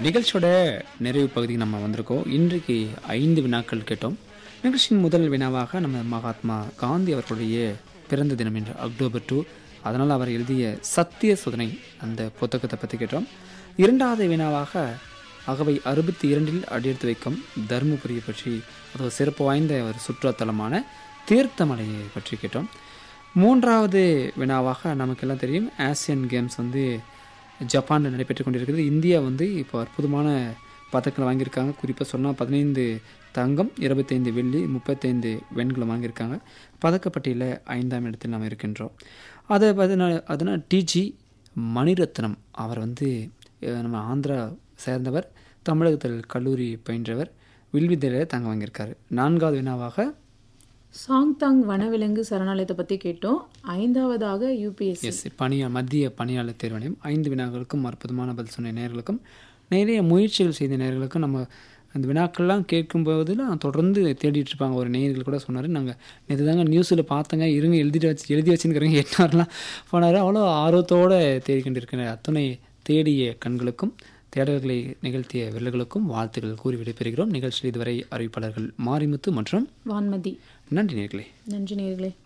நிகழ்ச்சியோட நிறைவு பகுதிக்கு நம்ம வந்திருக்கோம் இன்றைக்கு ஐந்து வினாக்கள் கேட்டோம் நிகழ்ச்சியின் முதல் வினாவாக நம்ம மகாத்மா காந்தி அவர்களுடைய பிறந்த தினம் என்று அக்டோபர் டூ அதனால் அவர் எழுதிய சத்திய சோதனை அந்த புத்தகத்தை பற்றி கேட்டோம் இரண்டாவது வினாவாக அகவை அறுபத்தி இரண்டில் அடியெடுத்து வைக்கும் தருமபுரியை பற்றி அது ஒரு சிறப்பு வாய்ந்த ஒரு சுற்றுலாத்தலமான தீர்த்தமலையை பற்றி கேட்டோம் மூன்றாவது வினாவாக நமக்கெல்லாம் தெரியும் ஆசியன் கேம்ஸ் வந்து ஜப்பானில் நடைபெற்று கொண்டிருக்கிறது இந்தியா வந்து இப்போ அற்புதமான பதக்கங்களை வாங்கியிருக்காங்க குறிப்பாக சொன்னால் பதினைந்து தங்கம் இருபத்தைந்து வெள்ளி முப்பத்தைந்து வெண்கலம் வாங்கியிருக்காங்க பதக்கப்பட்டியலில் ஐந்தாம் இடத்தில் நாம் இருக்கின்றோம் அதை அதனால் அதனால் டிஜி மணிரத்னம் அவர் வந்து அஹ், நம்ம ஆந்திரா சேர்ந்தவர் தமிழகத்தில் கல்லூரி பயின்றவர் வில்வித்தையில் தங்க வாங்கியிருக்காரு நான்காவது வினாவாக சாங்தாங் வனவிலங்கு சரணாலயத்தை பற்றி கேட்டோம் ஐந்தாவதாக யூபிஎஸ்சி எஸ் பணியா மத்திய பணியாளர் தேர்வாணையம் ஐந்து வினாக்களுக்கும் அற்புதமான பதில் சொன்ன நேர்களுக்கும் நிறைய முயற்சிகள் செய்த நேர்களுக்கும் நம்ம அந்த வினாக்கள்லாம் கேட்கும்போது நான் தொடர்ந்து தேடிட்டு இருப்பாங்க ஒரு நேயர்கள் கூட சொன்னார் நாங்கள் நேற்று தாங்க நியூஸில் பார்த்தங்க இருங்க எழுதிட்டு வச்சு எழுதி வச்சுருக்கிறீங்க எட்டாரெலாம் போனார் அவ்வளோ ஆர்வத்தோடு தேடிக்கொண்டிருக்கிற அத்தனை தேடிய கண்களுக்கும் தேடல்களை நிகழ்த்திய விரல்களுக்கும் வாழ்த்துக்கள் கூறி விடைபெறுகிறோம் நிகழ்ச்சியில் இதுவரை அறிவிப்பாளர்கள் மாரிமுத்து மற்றும் வான்மதி நன்றி நேர்களே நன்றி நேர்களே